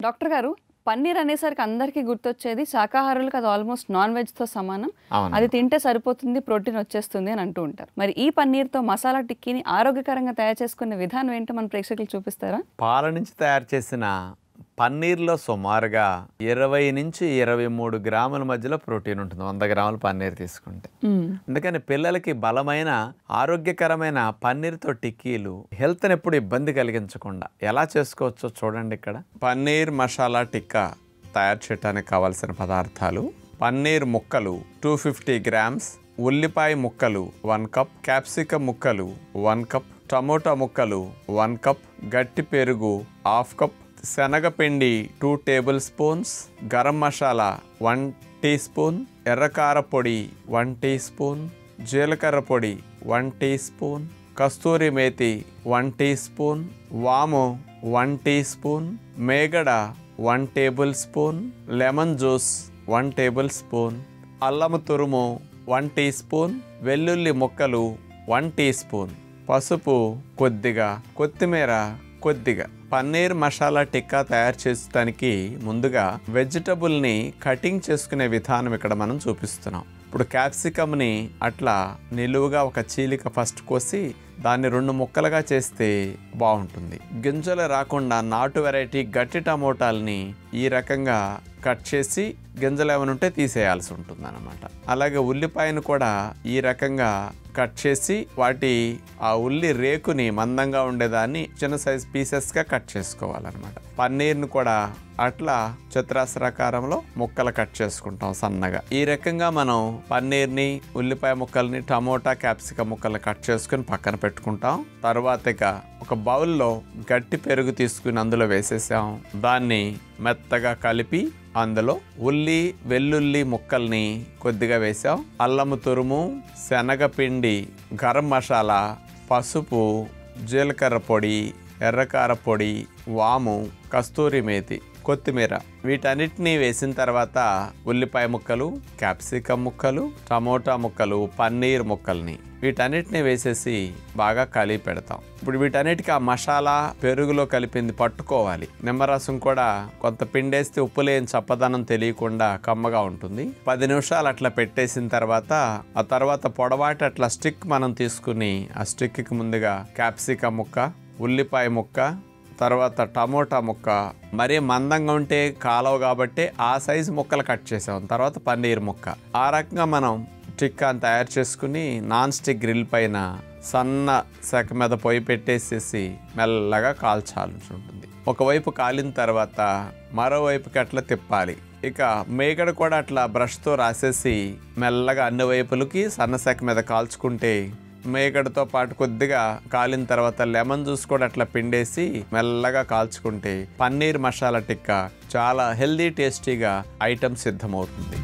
Doctor గారు పన్నీర్ అనేసరికి అందరికీ గుర్తొచ్చేది శాకాహారులకు అది ఆల్మోస్ట్ నాన్ వెజ్తో సమానం అవును. అది తింటే సరిపోతుంది ప్రోటీన్ వచ్చేస్తుంది అని అంటూ ఉంటారు మరి ఈ పన్నీర్తో మసాలా టిక్కీని ఆరోగ్యకరంగా తయారు చేసుకునే విధానం ఏంటో మన ప్రేక్షకులు చూపిస్తారా పాల నుంచి తయారు చేసిన పన్నీర్లో సుమారుగా ఇరవై నుంచి ఇరవై మూడు గ్రాముల మధ్యలో ప్రోటీన్ ఉంటుంది వంద గ్రాముల పన్నీర్ తీసుకుంటే మ్మ్. అందుకని పిల్లలకి బలమైన ఆరోగ్యకరమైన పన్నీర్తో టిక్కీలు హెల్త్ని ఎప్పుడు ఇబ్బంది కలిగించకుండా ఎలా చేసుకోవచ్చో చూడండి ఇక్కడ పన్నీర్ మసాలా టిక్కా తయారు చేయడానికి కావాల్సిన పదార్థాలు పన్నీర్ ముక్కలు టూ ఫిఫ్టీ గ్రామ్స్ ఉల్లిపాయ ముక్కలు వన్ కప్ క్యాప్సికమ్ ముక్కలు వన్ కప్ టమోటా ముక్కలు వన్ కప్ గట్టి పెరుగు హాఫ్ కప్ శనగపిండి two tablespoons garam masala one teaspoon ఎర్రకార పొడి వన్ టీ స్పూన్ జీలకర్ర పొడి వన్ టీ స్పూన్ కస్తూరి మేతి వన్ టీ స్పూన్ వాము వన్ టీ స్పూన్ మేగడ one tablespoon lemon juice one tablespoon అల్లము తురుము వన్ టీ స్పూన్ వెల్లుల్లి ముక్కలు వన్ టీ స్పూన్ పసుపు కొద్దిగా కొత్తిమీర కొద్దిగా పన్నీర్ మసాలా టిక్కా తయారు చేసడానికి ముందుగా వెజిటబుల్ని కటింగ్ చేసుకునే విధానం ఇక్కడ మనం చూపిస్తున్నాం ఇప్పుడు క్యాప్సికమ్ని అట్లా నిలువుగా ఒక చీలిక ఫస్ట్ కోసి దాన్ని రెండు ముక్కలుగా చేస్తే బాగుంటుంది గింజలు రాకుండా నాటు వెరైటీ గట్టి టమోటాల్ని ఈ రకంగా కట్ చేసి గింజలు ఏమైనా ఉంటే తీసేయాల్సి ఉంటుంది అనమాట అలాగే ఉల్లిపాయను కూడా ఈ రకంగా కట్ చేసి వాటి ఆ ఉల్లి రేకుని మందంగా ఉండేదాన్ని చిన్న సైజ్ పీసెస్గా కట్ చేసుకోవాలన్నమాట పన్నీర్ను కూడా అట్లా చతురాస్రాకారంలో ముక్కలు కట్ చేసుకుంటాం సన్నగా ఈ రకంగా మనం పన్నీర్ని ఉల్లిపాయ ముక్కల్ని టమోటా క్యాప్సికం ముక్కల్ని కట్ చేసుకుని పక్కన పెట్టుకుంటాం తర్వాత ఇక ఒక బౌల్లో గట్టి పెరుగు తీసుకుని అందులో వేసేసాం దాన్ని మెత్తగా కలిపి అందులో ఉల్లి వెల్లుల్లి ముక్కల్ని కొద్దిగా వేసాం అల్లము తురుము శనగపిండి గరం మసాలా పసుపు జీలకర్ర పొడి ఎర్రకార పొడి వాము కస్తూరి మేతి కొత్తిమీర వీటన్నిటినీ వేసిన తర్వాత ఉల్లిపాయ ముక్కలు క్యాప్సికమ్ ముక్కలు టమోటా ముక్కలు పన్నీర్ ముక్కల్ని వీటన్నిటిని వేసేసి బాగా కలిపి పెడతాం ఇప్పుడు వీటన్నిటికీ ఆ మసాలా పెరుగులో కలిపింది పట్టుకోవాలి నిమ్మరసం కూడా కొంత పిండేస్తే ఉప్పు లేని చప్పదనం తెలియకుండా కమ్మగా ఉంటుంది పది నిమిషాలు అట్లా పెట్టేసిన తర్వాత ఆ తర్వాత పొడవాటి అట్లా స్టిక్ మనం తీసుకుని ఆ స్టిక్కి ముందుగా క్యాప్సికమ్ ముక్క ఉల్లిపాయ ముక్క తర్వాత టమోటా ముక్క మరీ మందంగా ఉంటే కాలవ కాబట్టి ఆ సైజు ముక్కలు కట్ చేసాం తర్వాత పన్నీర్ ముక్క ఆ రకంగా మనం టిక్కాని తయారు చేసుకుని నాన్ స్టిక్ గ్రిల్ పైన సన్న సెక మీద పొయ్యి పెట్టేసేసి మెల్లగా కాల్చాల్సి ఉంటుంది ఒకవైపు కాలిన తర్వాత మరోవైపుకి అట్లా తిప్పాలి ఇక మేకడ కూడా అట్లా బ్రష్తో రాసేసి మెల్లగా అన్ని వైపులకి సన్న సెక మీద కాల్చుకుంటే మేగడతో పాటు కొద్దిగా కాలిన తర్వాత లెమన్ జ్యూస్ కూడా అట్లా పిండేసి మెల్లగా కాల్చుకుంటే పన్నీర్ మసాలా టిక్కా చాలా హెల్దీ టేస్టీగా ఐటమ్ సిద్ధమవుతుంది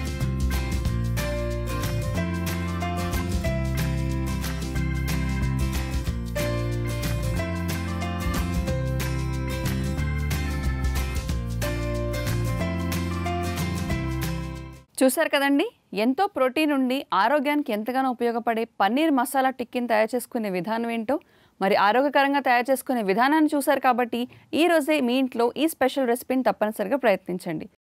చూశారు కదండి ఎంతో ప్రోటీన్ ఉండి ఆరోగ్యానికి ఎంతగానో ఉపయోగపడే పన్నీర్ మసాలా టిక్కిని తయారు చేసుకునే విధానం ఏంటో మరి ఆరోగ్యకరంగా తయారు చేసుకునే విధానాన్ని చూశారు కాబట్టి ఈ రోజే మీ ఇంట్లో ఈ స్పెషల్ రెసిపీని తప్పనిసరిగా ప్రయత్నించండి